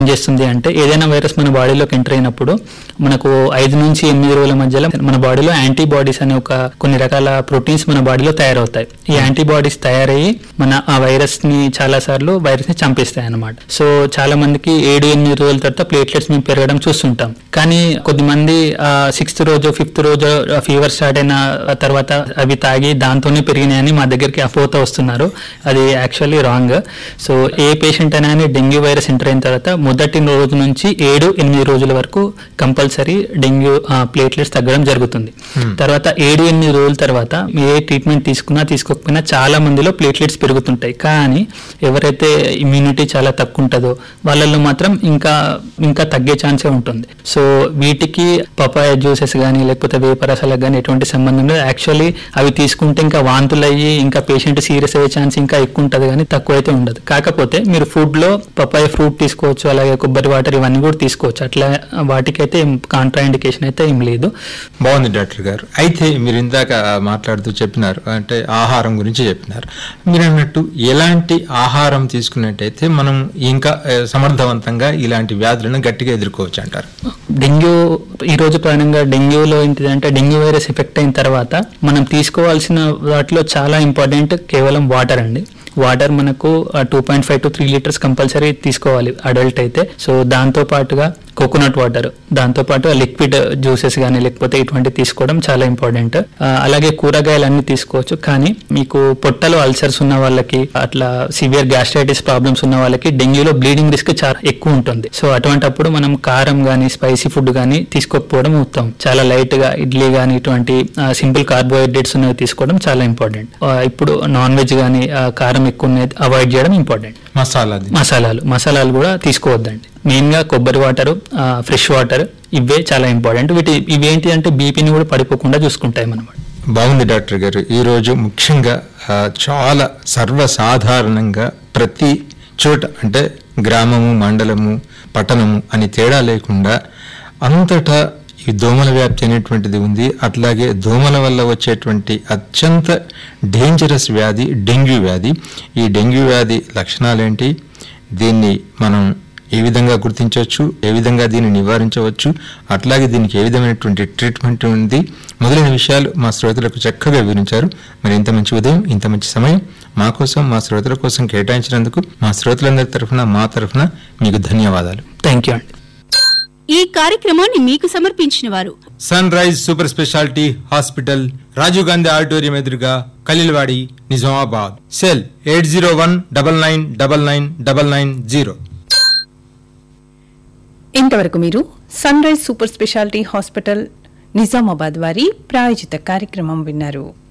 చేస్తుంది అంటే ఏదైనా వైరస్ మన బాడీలోకి ఎంటర్ అయినప్పుడు మనకు ఐదు నుంచి ఎనిమిది రోజుల మధ్యలో మన బాడీలో యాంటీబాడీస్ అనే ఒక కొన్ని రకాల ప్రోటీన్స్ మన బాడీలో తయారవుతాయి ఈ యాంటీబాడీస్ తయారయ్యి మన ఆ వైరస్ ని చాలా సార్లు వైరస్ ని చంపేస్తాయి అన్నమాట సో చాలా మందికి ఏడు ఎనిమిది రోజుల తర్వాత ప్లేట్లెట్స్ మేము పెరగడం చూస్తుంటాం కానీ కొద్దిమంది సిక్స్త్ రోజు ఫిఫ్త్ రోజు ఫీవర్ స్టార్ట్ అయిన తర్వాత అవి తాగి దాంతోనే పెరిగినాయని మా దగ్గరికి అపోత వస్తున్నారు అది యాక్చువల్లీ రాంగ్ సో ఏ పేషెంట్ అయినా కానీ డెంగ్యూ వైరస్ ఎంటర్ అయిన తర్వాత మొదటి రోజు నుంచి ఏడు ఎనిమిది రోజుల వరకు కంపల్సరీ డెంగ్యూ ప్లేట్లెట్స్ తగ్గడం జరుగుతుంది తర్వాత ఏడు ఎనిమిది రోజుల తర్వాత ఏ ట్రీట్మెంట్ తీసుకున్నా తీసుకోకపోయినా చాలా మందిలో ప్లేట్లెట్స్ పెరుగుతుంటాయి కానీ ఎవరైతే ఇమ్యూనిటీ చాలా తక్కువ ఉంటుందో వాళ్ళల్లో మాత్రం ఇంకా ఇంకా తగ్గే ఛాన్సే ఉంటుంది సో వీటికి పపాయ జ్యూసెస్ కానీ లేకపోతే వేపరసాలకు కానీ ఎటువంటి సంబంధం లేదు యాక్చువల్లీ అవి తీసుకుంటే ఇంకా వాంతులు అయ్యి ఇంకా పేషెంట్ సీరియస్ అయ్యే ఛాన్స్ ఇంకా ఎక్కువ ఉంటుంది కానీ తక్కువ అయితే ఉండదు కాకపోతే మీరు ఫుడ్ లో పపాయ ఫ్రూట్ తీసుకోవచ్చు అలాగే కొబ్బరి వాటర్ ఇవన్నీ కూడా తీసుకోవచ్చు అట్లా వాటికైతే కాంట్రా ఇండికేషన్ అయితే ఏం లేదు బాగుంది డాక్టర్ గారు అయితే మీరు ఇందాక మాట్లాడుతూ చెప్పినారు అంటే ఆహారం గురించి చెప్పినారు మీరు అన్నట్టు ఎలాంటి ఆహారం తీసుకున్నట్టయితే మనం ఇంకా ఆ, సమర్థవంతంగా ఇలాంటి వ్యాధులను గట్టిగా ఎదుర్కోవచ్చు అంటారు డెంగ్యూ ఈ రోజు ప్రధానంగా డెంగ్యూలో ఏంటిదంటే డెంగ్యూ వైరస్ ఎఫెక్ట్ అయిన తర్వాత మనం తీసుకోవాల్సిన వాటిలో చాలా ఇంపార్టెంట్ కేవలం వాటర్ అండి వాటర్ మనకు two point five to three litres compulsory తీసుకోవాలి అడల్ట్ అయితే సో దాంతో పాటుగా కోకోనట్ వాటర్ దాంతో పాటు లిక్విడ్ జ్యూసెస్ కానీ లేకపోతే ఇటువంటి తీసుకోవడం చాలా ఇంపార్టెంట్ అలాగే కూరగాయలు అన్ని తీసుకోవచ్చు కానీ మీకు పొట్టలో అల్సర్స్ ఉన్న వాళ్ళకి అట్లా సివియర్ గ్యాస్ట్రైటిస్ ప్రాబ్లమ్స్ ఉన్న వాళ్ళకి డెంగ్యూలో బ్లీడింగ్ రిస్క్ చాలా ఎక్కువ ఉంటుంది సో అటువంటప్పుడు మనం కారం కానీ స్పైసీ ఫుడ్ కానీ తీసుకోకపోవడం ఉత్తమం చాలా లైట్ గా ఇడ్లీ కానీ ఇటువంటి సింపుల్ కార్బోహైడ్రేట్స్ ఉన్నవి తీసుకోవడం చాలా ఇంపార్టెంట్ ఇప్పుడు నాన్ వెజ్ కానీ కారం ఎక్కువ ఉన్నది అవాయిడ్ చేయడం ఇంపార్టెంట్ మసాలాది మసాలాలు మసాలాలు కూడా తీసుకోవద్దండి మెయిన్ గా కొబ్బరి వాటర్ ఫ్రెష్ వాటర్ ఇవే చాలా ఇంపార్టెంట్ వీటి ఇవేంటి అంటే బీపీని కూడా పడిపోకుండా చూసుకుంటాయి మనం బాగుంది డాక్టర్ గారు ఈరోజు ముఖ్యంగా ఆ, చాలా సర్వసాధారణంగా ప్రతి చోట అంటే గ్రామము మండలము పట్టణము అని తేడా లేకుండా అంతటా ఈ దోమల వ్యాప్తి అనేటువంటిది ఉంది అట్లాగే దోమల వల్ల వచ్చేటువంటి అత్యంత డేంజరస్ వ్యాధి డెంగ్యూ వ్యాధి ఈ డెంగ్యూ వ్యాధి లక్షణాలేంటి దీన్ని మనం ఏ విధంగా గుర్తించవచ్చు ఏ విధంగా దీన్ని నివారించవచ్చు అట్లాగే దీనికి ఏ విధమైనటువంటి ట్రీట్మెంట్ ఉంది మొదలైన విషయాలు మా శ్రోతలకు చక్కగా వివరించారు మరి ఇంత మంచి ఉదయం ఇంత మంచి సమయం మా కోసం మా శ్రోతల కోసం కేటాయించినందుకు మా శ్రోతలందరి తరఫున మా తరఫున మీకు ధన్యవాదాలు థ్యాంక్ యూ అండి ఈ కార్యక్రమాన్ని మీకు సమర్పించిన వారు sunrise super speciality hospital Rajiv Gandhi auditorium ఎదురుగా Khaleelwadi Nizamabad cell eight zero one double nine double nine double nine zero ఇంతవరకు మీరు sunrise super speciality hospital Nizamabad వారి ప్రాయోజిత కార్యక్రమం విన్నారు